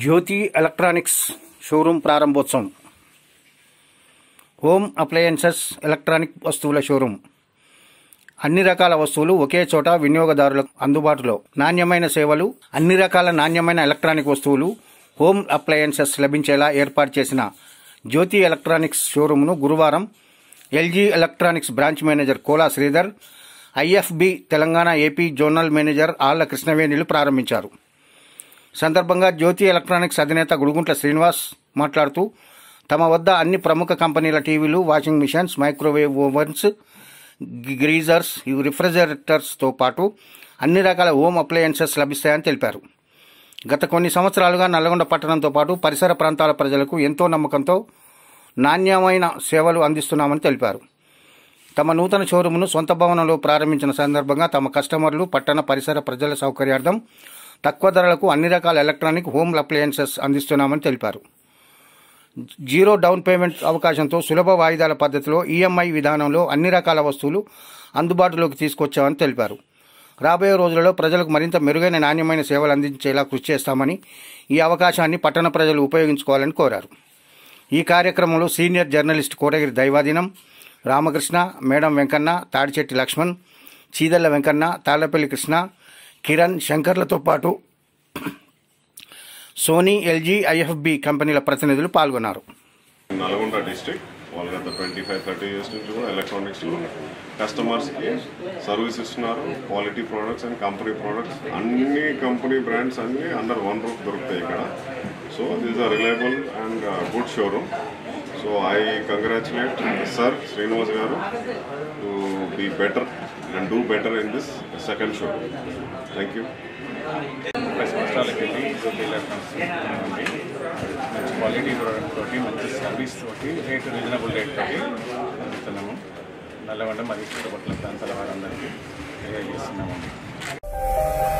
జ్యోతి electronics showroom ప్రారంభోత్సవం home appliances electronic వస్తువుల showroom అన్ని రకాల వస్తువులు ఒకే చోట వినియోగదారులకు అందుబాటులో నాణ్యమైన సేవలు అన్ని రకాల నాణ్యమైన ఎలక్ట్రానిక్ వస్తువులు హోమ్ అప్లయన్సెస్ లభించేలా ఏర్పాటు చేసిన జ్యోతి ఎలక్ట్రానిక్స్ షోరూంను గురువారం LG electronics branch manager Kola Sridhar IFB Telangana AP zonal manager Alla కృష్ణవేణిలు ప్రారంభించారు సందర్భంగా జ్యోతి ఎలక్ట్రానిక్స్ అధినేత గుడుగుంట్ల శ్రీనివాస్ మాట్లాడుతూ తమ వద్ద అన్ని ప్రముఖ కంపెనీల టీవీలు washing machines microwave ovens geysers రిఫ్రిజరేటర్స్తో పాటు అన్ని రకాల హోమ్ అప్లయన్సెస్ లభిస్తాయని తెలిపారు గత కొన్ని సంవత్సరాలుగా నల్గొండ పట్టణంతో పాటు పరిసర ప్రాంతాల ప్రజలకు ఎంతో నమ్మకంతో నాణ్యమైన సేవలు అందిస్తున్నామని తెలిపారు తమ నూతన షోరూంను సొంత భవనంలో ప్రారంభించిన సందర్భంగా తమ కస్టమర్లు పట్టణ పరిసర ప్రజల సౌకర్యార్థం తక్కువ ధరలకు అన్ని రకాల ఎలక్ట్రానిక్ హోమ్ అప్లయన్సెస్ అందిస్తున్నామని తెలిపారు జీరో డౌన్ పేమెంట్ అవకాశంతో సులభ వాయిదాల పద్ధతిలో ఈఎంఐ విధానంలో అన్ని రకాల వస్తువులు అందుబాటులోకి తీసుకొచ్చామని తెలిపారు రాబోయే రోజులలో ప్రజలకు మరింత మెరుగైన నాణ్యమైన సేవలు అందించేలా కృషి చేస్తామని ఈ అవకాశాన్ని పట్టణ ప్రజలు ఉపయోగించుకోవాలని కోరారు ఈ కార్యక్రమంలో సీనియర్ జర్నలిస్ట్ కోటగిరి దైవాధీనం రామకృష్ణ మేడం వెంకన్న తాడిచెట్టి లక్ష్మణ్ చీదల్ల వెంకన్న తాళ్లపల్లి కృష్ణ కిరణ్ శంకర్లతో పాటు సోనీ ఎల్జీ ఐఎఫ్బి కంపెనీల ప్రతినిధులు పాల్గొన్నారు నల్గొండ డిస్ట్రిక్ట్ వాళ్ళు గత ట్వంటీ ఫైవ్ థర్టీ ఇయర్స్ నుంచి కూడా ఎలక్ట్రానిక్స్లో కస్టమర్స్కి సర్వీస్ ఇస్తున్నారు quality products and company products అన్ని కంపెనీ బ్రాండ్స్ అన్ని అండర్ వన్ రూఫ్ దొరుకుతాయి ఇక్కడ so this are reliable and good showroom so I congratulate sir Srinivas garu to be better and do better in this second show thank you ముప్పై సంవత్సరాల క్రితం జ్యోతి electronics ఉంది మంచి quality product తోటి మంచి సర్వీస్ తోటి రేట్ రీజనబుల్ రేట్ తోటి అందుతున్నాము నల్లగొండ మరియు చుట్టుపక్కల ప్రాంతాల వారందరికీ తెలియజేస్తున్నాము